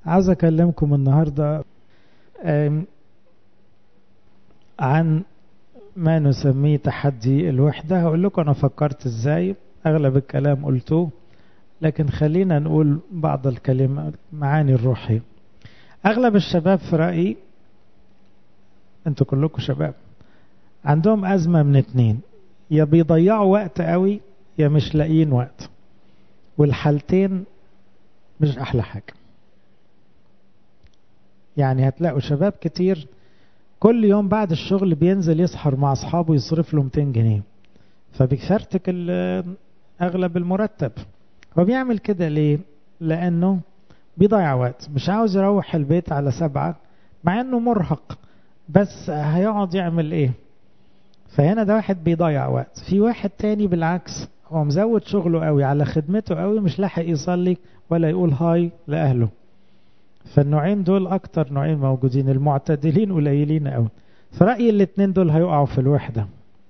عاوز أكلمكم النهاردة عن ما نسميه تحدي الوحدة هقول لكم أنا فكرت إزاي أغلب الكلام قلتوه لكن خلينا نقول بعض الكلمات معاني الروحية أغلب الشباب في رأيي أنتوا كلكم شباب عندهم أزمة من اتنين يا بيضيعوا وقت قوي يا مش لاقيين وقت والحالتين مش أحلى حاجة يعني هتلاقوا شباب كتير كل يوم بعد الشغل بينزل يسحر مع أصحابه يصرف له 200 جنيه فبيفرتك أغلب المرتب هو بيعمل كده ليه؟ لأنه بيضيع وقت مش عاوز يروح البيت على سبعة مع أنه مرهق بس هيقعد يعمل إيه؟ فهنا ده واحد بيضيع وقت في واحد تاني بالعكس هو مزود شغله قوي على خدمته قوي مش لاحق يصلي ولا يقول هاي لأهله فالنوعين دول أكتر نوعين موجودين المعتدلين قليلين قوي فرأيي الاتنين دول هيقعوا في الوحدة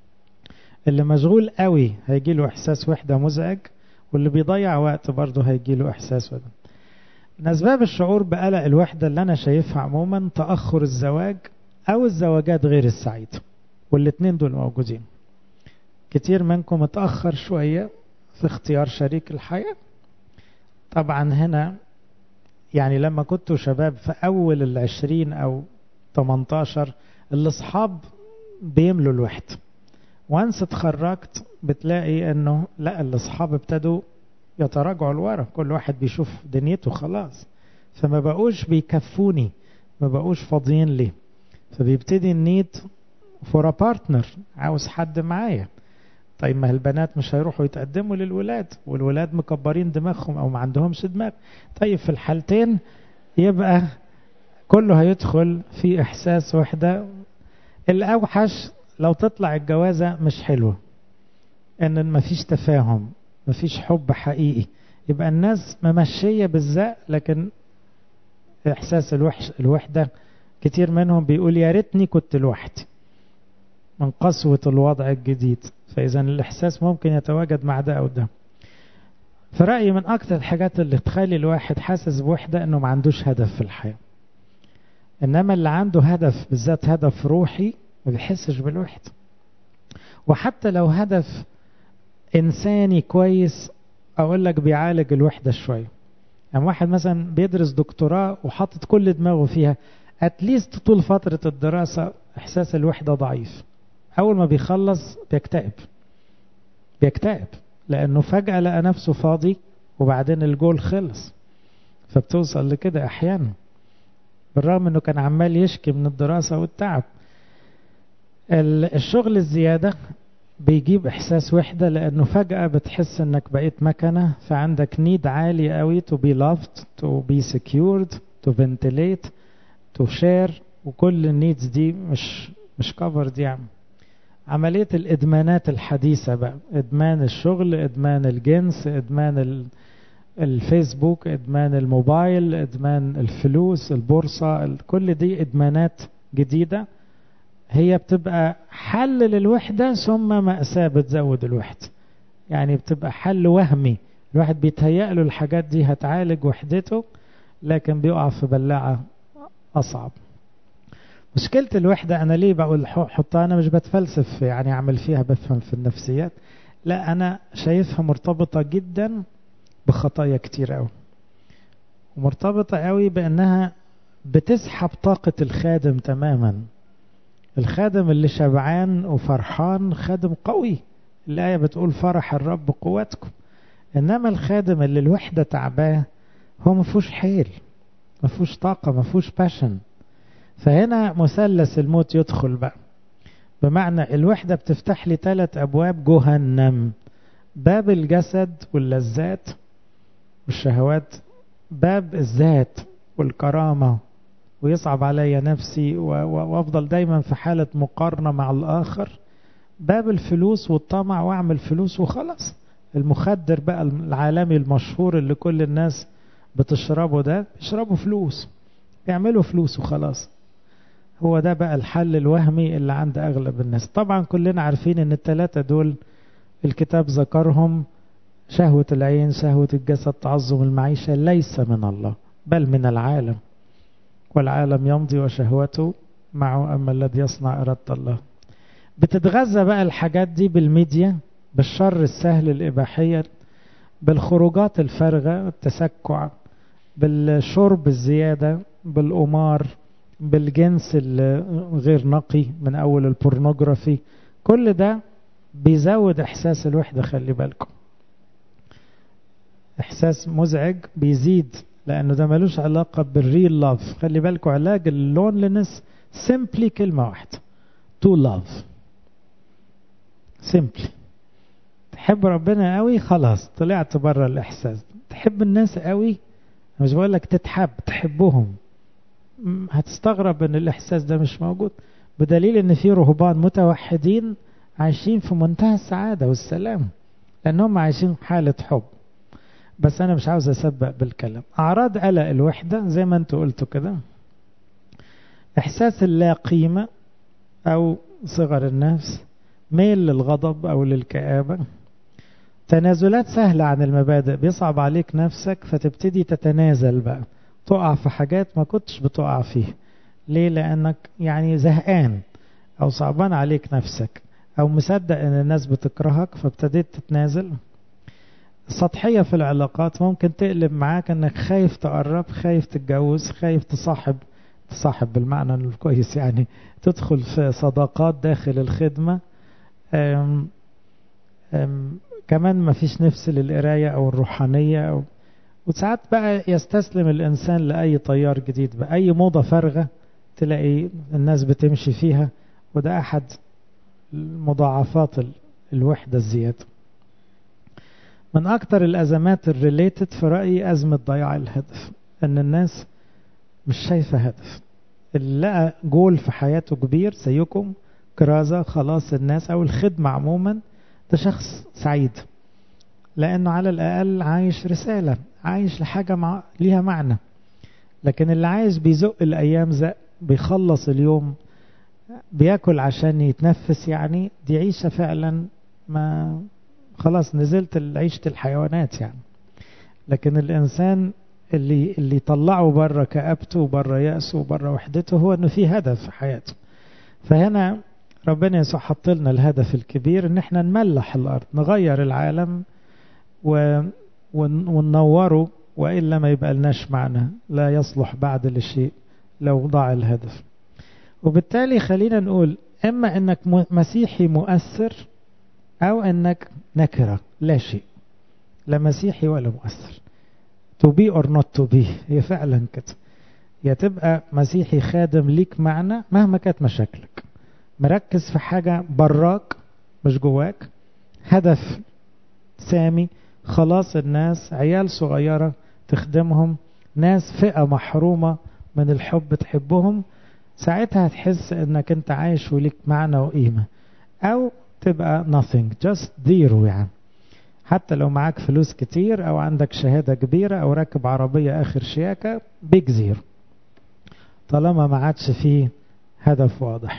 اللي مشغول قوي هيجي له إحساس وحدة مزعج واللي بيضيع وقت برضه هيجي له إحساس وحدة من أسباب الشعور بقلق الوحدة اللي أنا شايفها عموما تأخر الزواج أو الزواجات غير السعيدة والاتنين دول موجودين كتير منكم اتأخر شوية في اختيار شريك الحياة طبعا هنا يعني لما كنتوا شباب في أول العشرين أو 18 الأصحاب بيملوا الوحدة وانس اتخرجت بتلاقي انه لا الاصحاب ابتدوا يتراجعوا لورا كل واحد بيشوف دنيته خلاص فما بقوش بيكفوني ما بقوش فاضيين لي فبيبتدي النيد فور بارتنر عاوز حد معايا طيب ما البنات مش هيروحوا يتقدموا للولاد والولاد مكبرين دماغهم او ما عندهمش دماغ طيب في الحالتين يبقى كله هيدخل في احساس وحده الاوحش لو تطلع الجوازة مش حلوة ان مفيش تفاهم مفيش حب حقيقي يبقى الناس ممشية بالزق لكن احساس الوحش الوحدة كتير منهم بيقول يا ريتني كنت لوحدي من قسوة الوضع الجديد فإذا الإحساس ممكن يتواجد مع ده أو ده في رأيي من أكثر الحاجات اللي تخلي الواحد حاسس بوحدة إنه ما عندوش هدف في الحياة إنما اللي عنده هدف بالذات هدف روحي ما بيحسش بالوحدة وحتى لو هدف إنساني كويس أقول لك بيعالج الوحدة شوية يعني واحد مثلا بيدرس دكتوراه وحاطط كل دماغه فيها اتليست طول فترة الدراسة إحساس الوحدة ضعيف أول ما بيخلص بيكتئب بيكتئب لأنه فجأة لقى نفسه فاضي وبعدين الجول خلص فبتوصل لكده أحيانا بالرغم أنه كان عمال يشكي من الدراسة والتعب الشغل الزيادة بيجيب إحساس وحدة لأنه فجأة بتحس أنك بقيت مكنة فعندك نيد عالي قوي to be loved to be secured to ventilate to share وكل النيدز دي مش مش كفرد يعني عملية الإدمانات الحديثة بقى إدمان الشغل إدمان الجنس إدمان الفيسبوك إدمان الموبايل إدمان الفلوس البورصة كل دي إدمانات جديدة هي بتبقى حل للوحدة ثم مأساة بتزود الوحدة يعني بتبقى حل وهمي الواحد بيتهيأ له الحاجات دي هتعالج وحدته لكن بيقع في بلاعة أصعب مشكلة الوحدة أنا ليه بقول حطها أنا مش بتفلسف يعني أعمل فيها بفهم في النفسيات لا أنا شايفها مرتبطة جدا بخطايا كتير قوي ومرتبطة قوي بأنها بتسحب طاقة الخادم تماما الخادم اللي شبعان وفرحان خادم قوي الآية بتقول فرح الرب قوتكم إنما الخادم اللي الوحدة تعباه هو مفهوش حيل مفهوش طاقة مفهوش باشن فهنا مثلث الموت يدخل بقى بمعنى الوحدة بتفتح لي ثلاث أبواب جهنم باب الجسد واللذات والشهوات باب الذات والكرامة ويصعب علي نفسي وافضل دايما في حالة مقارنة مع الآخر باب الفلوس والطمع واعمل فلوس وخلاص المخدر بقى العالمي المشهور اللي كل الناس بتشربه ده يشربوا فلوس يعملوا فلوس وخلاص هو ده بقى الحل الوهمي اللي عند أغلب الناس طبعا كلنا عارفين ان الثلاثة دول الكتاب ذكرهم شهوة العين شهوة الجسد تعظم المعيشة ليس من الله بل من العالم والعالم يمضي وشهوته معه أما الذي يصنع إرادة الله بتتغذى بقى الحاجات دي بالميديا بالشر السهل الإباحية بالخروجات الفارغة التسكع بالشرب الزيادة بالقمار بالجنس الغير نقي من أول البورنوغرافي كل ده بيزود إحساس الوحدة خلي بالكم إحساس مزعج بيزيد لأنه ده ملوش علاقة بالريل لاف خلي بالكم علاج اللونلنس سيمبلي كلمة واحدة تو لاف سيمبلي تحب ربنا قوي خلاص طلعت بره الإحساس تحب الناس قوي مش بقول لك تتحب تحبهم هتستغرب ان الاحساس ده مش موجود بدليل ان في رهبان متوحدين عايشين في منتهى السعادة والسلام لانهم عايشين حالة حب بس انا مش عاوز اسبق بالكلام اعراض قلق الوحدة زي ما انتوا قلتوا كده احساس اللا قيمة او صغر النفس ميل للغضب او للكآبة تنازلات سهلة عن المبادئ بيصعب عليك نفسك فتبتدي تتنازل بقى تقع في حاجات ما كنتش بتقع فيها ليه لأنك يعني زهقان أو صعبان عليك نفسك أو مصدق أن الناس بتكرهك فابتديت تتنازل السطحية في العلاقات ممكن تقلب معاك أنك خايف تقرب خايف تتجوز خايف تصاحب تصاحب بالمعنى الكويس يعني تدخل في صداقات داخل الخدمة أم أم كمان ما فيش نفس للقراية أو الروحانية أو وساعات بقى يستسلم الإنسان لأي طيار جديد بأي موضة فارغة تلاقي الناس بتمشي فيها وده أحد مضاعفات الوحدة الزيادة من أكتر الأزمات الريليتد في رأيي أزمة ضياع الهدف أن الناس مش شايفة هدف اللي لقى جول في حياته كبير زيكم كرازة خلاص الناس أو الخدمة عموما ده شخص سعيد لأنه على الأقل عايش رسالة عايش لحاجة مع... ليها معنى لكن اللي عايش بيزق الأيام زق بيخلص اليوم بياكل عشان يتنفس يعني دي عيشة فعلا ما خلاص نزلت عيشة الحيوانات يعني لكن الإنسان اللي اللي يطلعه بره كآبته وبره يأسه وبره وحدته هو إنه في هدف في حياته فهنا ربنا يسوع حط لنا الهدف الكبير إن احنا نملح الأرض نغير العالم و... وننوره وإلا ما يبقى لناش معنى لا يصلح بعد لشيء لو ضاع الهدف وبالتالي خلينا نقول إما أنك مسيحي مؤثر أو أنك نكرة لا شيء لا مسيحي ولا مؤثر to be or not to be هي فعلا كده يا تبقى مسيحي خادم ليك معنى مهما كانت مشاكلك مركز في حاجة براك مش جواك هدف سامي خلاص الناس عيال صغيرة تخدمهم ناس فئة محرومة من الحب تحبهم ساعتها هتحس انك انت عايش وليك معنى وقيمة او تبقى nothing just zero يعني حتى لو معاك فلوس كتير او عندك شهادة كبيرة او راكب عربية اخر شياكة بيج زيرو طالما ما عادش فيه هدف واضح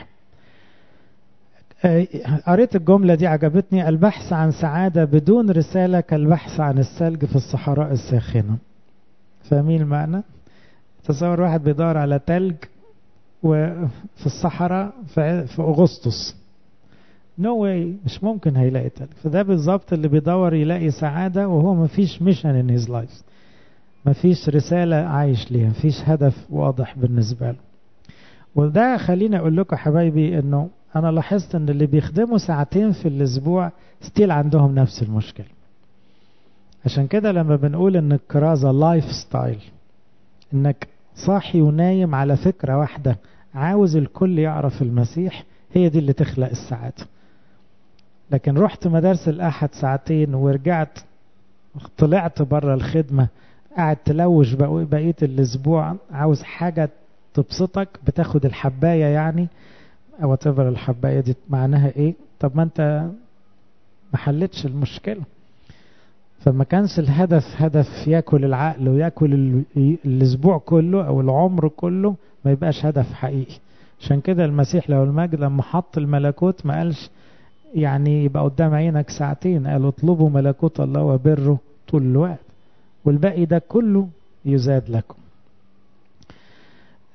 قريت الجملة دي عجبتني البحث عن سعادة بدون رسالة كالبحث عن الثلج في الصحراء الساخنة فاهمين المعنى؟ تصور واحد بيدور على تلج وفي الصحراء في, في أغسطس نو no واي مش ممكن هيلاقي تلج فده بالظبط اللي بيدور يلاقي سعادة وهو مفيش ميشن ان هيز لايف مفيش رسالة عايش ليها مفيش هدف واضح بالنسبة له وده خليني اقول لكم حبايبي انه انا لاحظت ان اللي بيخدموا ساعتين في الاسبوع ستيل عندهم نفس المشكله عشان كده لما بنقول ان الكرازه لايف ستايل انك صاحي ونايم على فكره واحده عاوز الكل يعرف المسيح هي دي اللي تخلق السعاده لكن رحت مدارس الاحد ساعتين ورجعت طلعت بره الخدمه قاعد تلوش بقيه الاسبوع عاوز حاجه تبسطك بتاخد الحبايه يعني او تفر الحبايه دي معناها ايه طب ما انت ما حلتش المشكله فما كانش الهدف هدف ياكل العقل وياكل الاسبوع كله او العمر كله ما يبقاش هدف حقيقي عشان كده المسيح له المجد لما حط الملكوت ما قالش يعني يبقى قدام عينك ساعتين قال اطلبوا ملكوت الله وبره طول الوقت والباقي ده كله يزاد لكم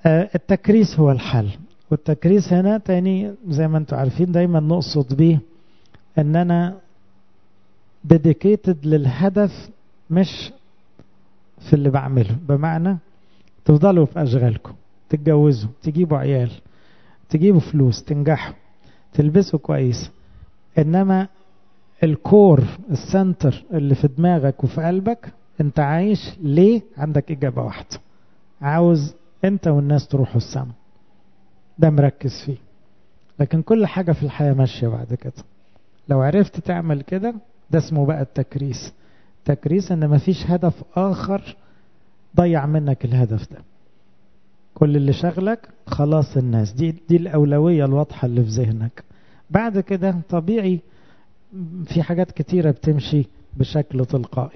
التكريس هو الحل والتكريس هنا تاني زي ما انتم عارفين دايما نقصد بيه ان انا ديديكيتد للهدف مش في اللي بعمله بمعنى تفضلوا في اشغالكم تتجوزوا تجيبوا عيال تجيبوا فلوس تنجحوا تلبسوا كويس انما الكور السنتر اللي في دماغك وفي قلبك انت عايش ليه عندك اجابة واحدة عاوز انت والناس تروحوا السما ده مركز فيه لكن كل حاجة في الحياة ماشية بعد كده لو عرفت تعمل كده ده اسمه بقى التكريس تكريس ان مفيش هدف اخر ضيع منك الهدف ده كل اللي شغلك خلاص الناس دي دي الاولويه الواضحه اللي في ذهنك بعد كده طبيعي في حاجات كتيره بتمشي بشكل تلقائي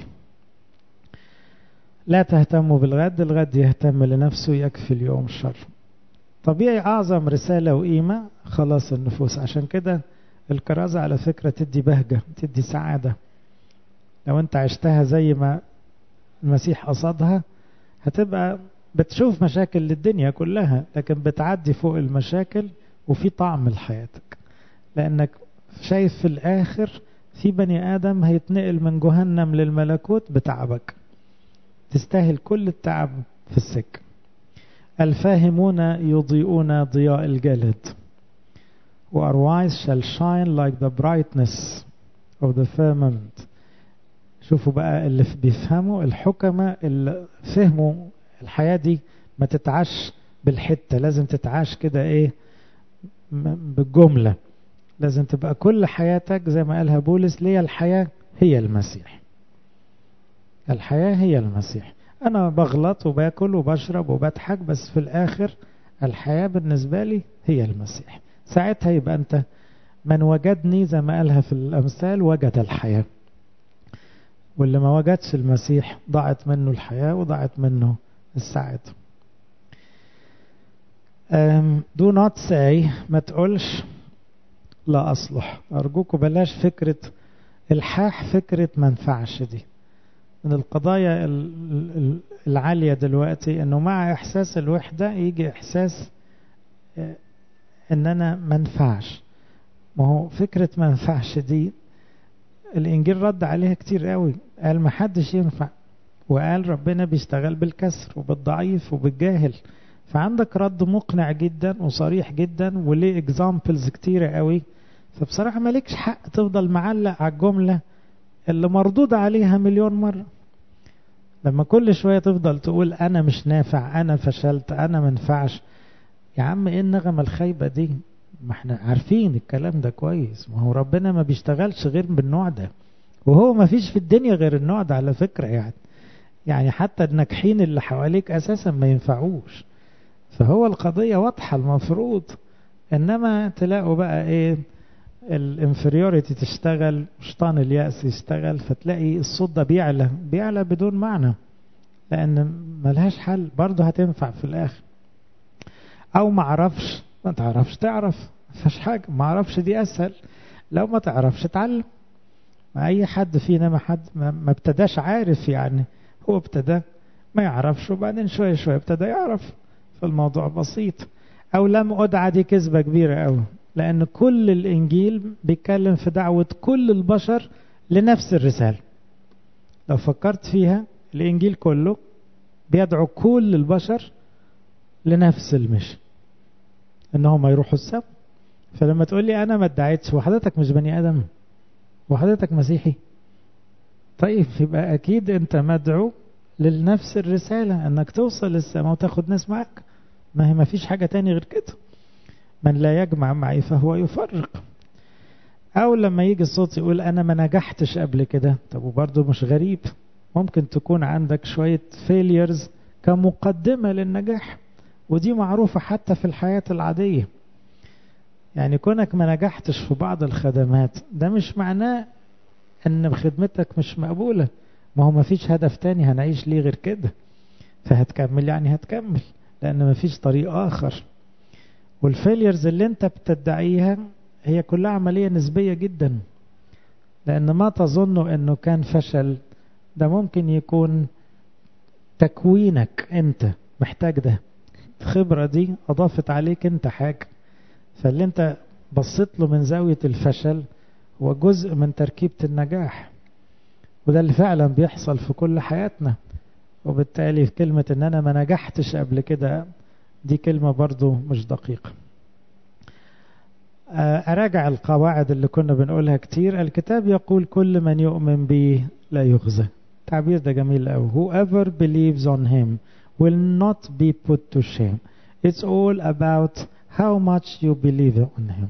لا تهتموا بالغد الغد يهتم لنفسه يكفي اليوم الشر طبيعي اعظم رساله وقيمه خلاص النفوس عشان كده الكرازه على فكره تدي بهجه تدي سعاده لو انت عشتها زي ما المسيح قصدها هتبقى بتشوف مشاكل للدنيا كلها لكن بتعدي فوق المشاكل وفي طعم لحياتك لانك شايف في الاخر في بني ادم هيتنقل من جهنم للملكوت بتعبك تستاهل كل التعب في السكه الفاهمون يضيئون ضياء الجلد Our wise shall shine like the brightness of the firmament شوفوا بقى اللي بيفهموا الحكمة اللي فهموا الحياة دي ما تتعاش بالحتة لازم تتعاش كده ايه بالجملة لازم تبقى كل حياتك زي ما قالها بولس ليه الحياة هي المسيح الحياة هي المسيح أنا بغلط وباكل وبشرب وبضحك بس في الآخر الحياة بالنسبة لي هي المسيح ساعتها يبقى أنت من وجدني زي ما قالها في الأمثال وجد الحياة واللي ما وجدش المسيح ضاعت منه الحياة وضاعت منه السعادة do not say ما تقولش لا أصلح أرجوكوا بلاش فكرة الحاح فكرة ما ينفعش دي من القضايا العالية دلوقتي انه مع احساس الوحدة يجي احساس ان انا ما ينفعش ما هو فكرة ما ينفعش دي الانجيل رد عليها كتير قوي قال ما حدش ينفع وقال ربنا بيشتغل بالكسر وبالضعيف وبالجاهل فعندك رد مقنع جدا وصريح جدا وليه اكزامبلز كتيرة قوي فبصراحة مالكش حق تفضل معلق على الجملة اللي مردود عليها مليون مرة لما كل شوية تفضل تقول أنا مش نافع أنا فشلت أنا منفعش يا عم إيه النغمة الخايبة دي ما احنا عارفين الكلام ده كويس ما هو ربنا ما بيشتغلش غير بالنوع ده وهو ما فيش في الدنيا غير النوع ده على فكرة يعني يعني حتى الناجحين اللي حواليك أساسا ما ينفعوش فهو القضية واضحة المفروض إنما تلاقوا بقى إيه الانفريوريتي تشتغل شيطان اليأس يشتغل فتلاقي الصوت ده بيعلى بيعلى بدون معنى لأن ملهاش حل برضه هتنفع في الآخر أو ما عرفش ما تعرفش تعرف مفيش حاجة ما عرفش دي أسهل لو ما تعرفش اتعلم ما أي حد فينا ما حد ما ابتداش عارف يعني هو ابتدى ما يعرفش وبعدين شوية شوية ابتدى يعرف فالموضوع بسيط أو لم أدعى دي كذبة كبيرة أوي لأن كل الإنجيل بيتكلم في دعوة كل البشر لنفس الرسالة لو فكرت فيها الإنجيل كله بيدعو كل البشر لنفس المشي إن هم يروحوا السما فلما تقول لي أنا ما ادعيتش وحضرتك مش بني آدم وحضرتك مسيحي طيب يبقى أكيد أنت مدعو لنفس الرسالة أنك توصل للسماء وتاخد ناس معك ما هي ما فيش حاجة تاني غير كده من لا يجمع معي فهو يفرق أو لما يجي الصوت يقول أنا ما نجحتش قبل كده طب وبرضه مش غريب ممكن تكون عندك شوية فيليرز كمقدمة للنجاح ودي معروفة حتى في الحياة العادية يعني كونك ما نجحتش في بعض الخدمات ده مش معناه ان خدمتك مش مقبولة ما هو ما فيش هدف تاني هنعيش ليه غير كده فهتكمل يعني هتكمل لان ما فيش طريق اخر والفيليرز اللي انت بتدعيها هي كلها عملية نسبية جدا لأن ما تظن أنه كان فشل ده ممكن يكون تكوينك أنت محتاج ده الخبرة دي أضافت عليك أنت حاجة فاللي أنت بصيت له من زاوية الفشل هو جزء من تركيبة النجاح وده اللي فعلا بيحصل في كل حياتنا وبالتالي في كلمة ان انا ما نجحتش قبل كده دي كلمة برضو مش دقيقة اراجع القواعد اللي كنا بنقولها كتير الكتاب يقول كل من يؤمن به لا يخزى التعبير ده جميل قوي whoever believes on him will not be put to shame it's all about how much you believe on him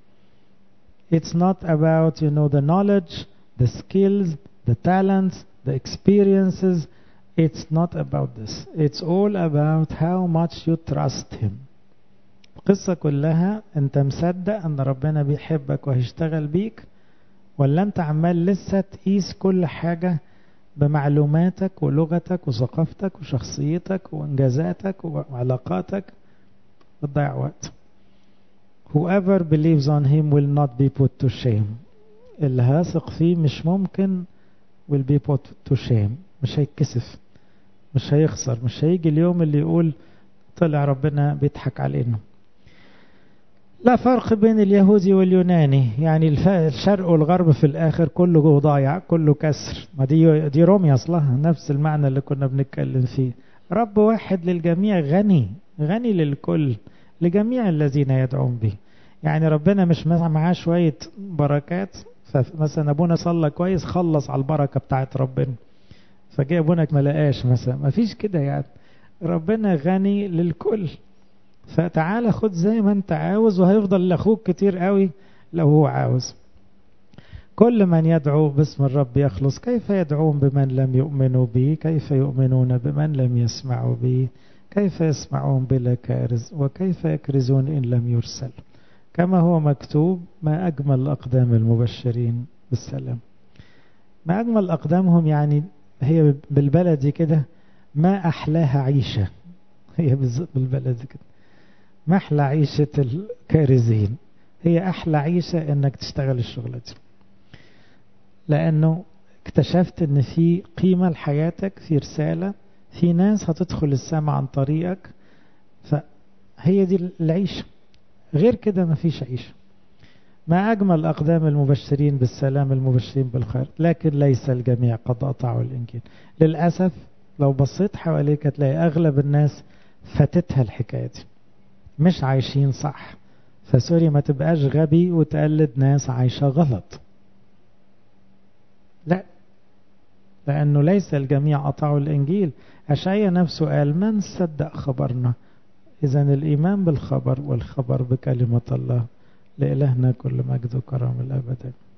it's not about you know the knowledge the skills the talents the experiences It's not about this. It's all about how much you trust Him. القصة كلها أنت مصدق أن ربنا بيحبك وهيشتغل بيك ولا أنت عمال لسه تقيس كل حاجة بمعلوماتك ولغتك وثقافتك وشخصيتك وإنجازاتك وعلاقاتك بتضيع وقت. Whoever believes on him will not be put to shame. اللي هيثق فيه مش ممكن will be put to shame. مش هيتكسف مش هيخسر مش هيجي اليوم اللي يقول طلع ربنا بيضحك علينا لا فرق بين اليهودي واليوناني يعني الشرق والغرب في الاخر كله ضايع كله كسر ما دي دي روميا اصلها نفس المعنى اللي كنا بنتكلم فيه رب واحد للجميع غني غني للكل لجميع الذين يدعون به يعني ربنا مش معاه شويه بركات فمثلا ابونا صلى كويس خلص على البركه بتاعت ربنا فجاء ابونا ما لقاش مثلا ما فيش كده يعني ربنا غني للكل فتعالى خد زي ما انت عاوز وهيفضل لاخوك كتير قوي لو هو عاوز كل من يدعو باسم الرب يخلص كيف يدعون بمن لم يؤمنوا به كيف يؤمنون بمن لم يسمعوا به كيف يسمعون بلا كارز وكيف يكرزون إن لم يرسل كما هو مكتوب ما أجمل أقدام المبشرين بالسلام ما أجمل أقدامهم يعني هي بالبلدي كده ما أحلاها عيشة هي بالبلدي كده ما أحلى عيشة الكارزين هي أحلى عيشة إنك تشتغل الشغلة دي لأنه اكتشفت إن في قيمة لحياتك في رسالة في ناس هتدخل السماء عن طريقك فهي دي العيشة غير كده مفيش عيشة ما أجمل أقدام المبشرين بالسلام المبشرين بالخير لكن ليس الجميع قد قطعوا الإنجيل للأسف لو بصيت حواليك هتلاقي أغلب الناس فاتتها الحكاية دي مش عايشين صح فسوري ما تبقاش غبي وتقلد ناس عايشة غلط لا لأنه ليس الجميع قطعوا الإنجيل أشعيا نفسه قال من صدق خبرنا إذا الإيمان بالخبر والخبر بكلمة الله لإلهنا كل مجد وكرم الأبد